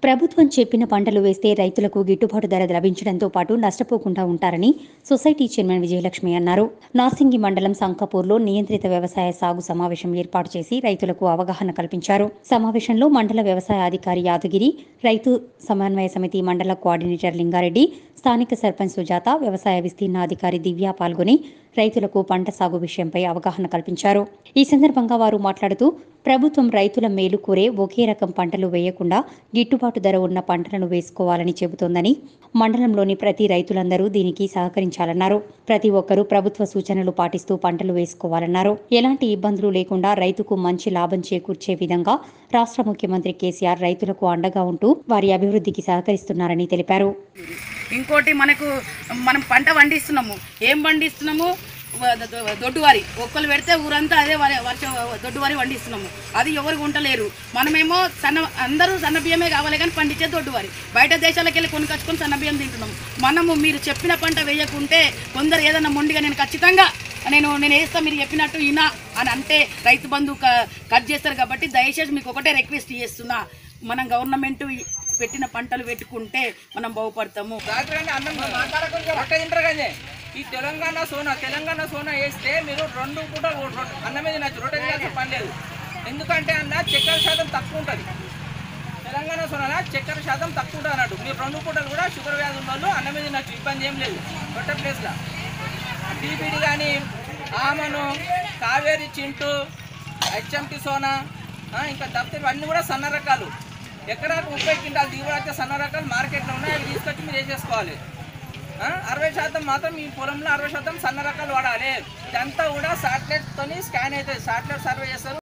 ప్రభుత్వం చెప్పిన పంటలు వేస్తే రైతులకు గిట్టుబాటు ధర లభించడంతో పాటు నష్టపోకుండా ఉంటారని సొసైటీ చైర్మన్ విజయలక్ష్మి అన్నారు నార్సింగి మండలం సంకాపూర్లో నియంత్రిత వ్యవసాయ సాగు సమావేశం ఏర్పాటు చేసి రైతులకు అవగాహన కల్పించారు సమావేశంలో మండల వ్యవసాయ అధికారి యాదగిరి రైతు సమన్వయ సమితి మండల కోఆర్డినేటర్ లింగారెడ్డి స్థానిక సర్పంచ్ సుజాత వ్యవసాయ విస్తీర్ణాధికారి దివ్య పాల్గొని రైతులకు పంట సాగు విషయంపై అవగాహన కల్పించారు ఈ సందర్భంగా వారు మాట్లాడుతూ ప్రభుత్వం రైతుల మేలు కోరే ఒకే రకం పంటలు వేయకుండా గిట్టుబాటు ధర ఉన్న పంటలను వేసుకోవాలని చెబుతోందని మండలంలోని ప్రతి రైతులందరూ దీనికి సహకరించాలన్నారు ప్రతి ఒక్కరూ ప్రభుత్వ సూచనలు పాటిస్తూ పంటలు వేసుకోవాలన్నారు ఎలాంటి ఇబ్బందులు లేకుండా రైతుకు మంచి లాభం చేకూర్చే విధంగా రాష్ట్ర ముఖ్యమంత్రి కేసీఆర్ రైతులకు అండగా ఉంటూ వారి అభివృద్ధికి సహకరిస్తున్నారని తెలిపారు ఇంకోటి మనకు మనం పంట పండిస్తున్నాము ఏం పండిస్తున్నాము వ- ద- ద- దొడ్డువారి ఒక్కరు పెడితే ఊరంతా అదే వరి వర్ష దొడ్డువారి పండిస్తున్నాము అది ఎవరు ఉంటలేరు మనమేమో సన్న అందరూ సన్న బియ్యమే కావాలి కానీ పండించే దొడ్డువారి బయట దేశాలకు వెళ్ళి కొనుకొచ్చుకొని సన్న బియ్యం తింటున్నాము మనము మీరు చెప్పిన పంట వేయకుంటే కొందరు ఏదైనా మొండిగా నేను ఖచ్చితంగా నేను నేను వేస్తా మీరు చెప్పినట్టు ఈనా అని అంటే రైతు బంధు క- కట్ చేస్తారు కాబట్టి దయచేసి మీకు ఒకటే రిక్వెస్ట్ చేస్తున్నా మనం గవర్నమెంట్ పెట్టిన పంటలు పెట్టుకుంటే మనం బాగుపడతాము రాత్రి అన్నం రొట్టె తింటారు కానీ ఈ తెలంగాణ సోనా తెలంగాణ సోనా వేస్తే మీరు రెండు పూట అన్నమే తినచ్చు రొట్టె తినాల్సిన పని లేదు ఎందుకంటే అన్న చక్కెర శాతం తక్కువ ఉంటుంది తెలంగాణ సోనా చక్కెర శాతం తక్కువ ఉంటుంది అన్నట్టు మీరు రెండు పూటలు కూడా షుగర్ వ్యాధి ఉన్న వాళ్ళు అన్నమే తినచ్చు ఇబ్బంది ఏం లేదు రొట్టె ప్లేస్లో టీపీడి కానీ ఆమను కావేరి చింటు హెచ్ఎంటి సోనా ఆ, ఇంకా తప్పితే ఇవన్నీ కూడా సన్న రకాలు ఎకరాకు ముప్పై క్వింటాలు దిగుబడి వచ్చే సన్న రకాలు మార్కెట్లో ఉన్నాయి అవి తీసుకొచ్చి మీరు వేసేసుకోవాలి ఆ, అరవై శాతం మాత్రం మీ పొలంలో అరవై శాతం సన్న రకాలు వాడాలి ఇదంతా కూడా సాటిలైట్తోని స్కాన్ అవుతుంది సాటిలైట్ సర్వే చేస్తారు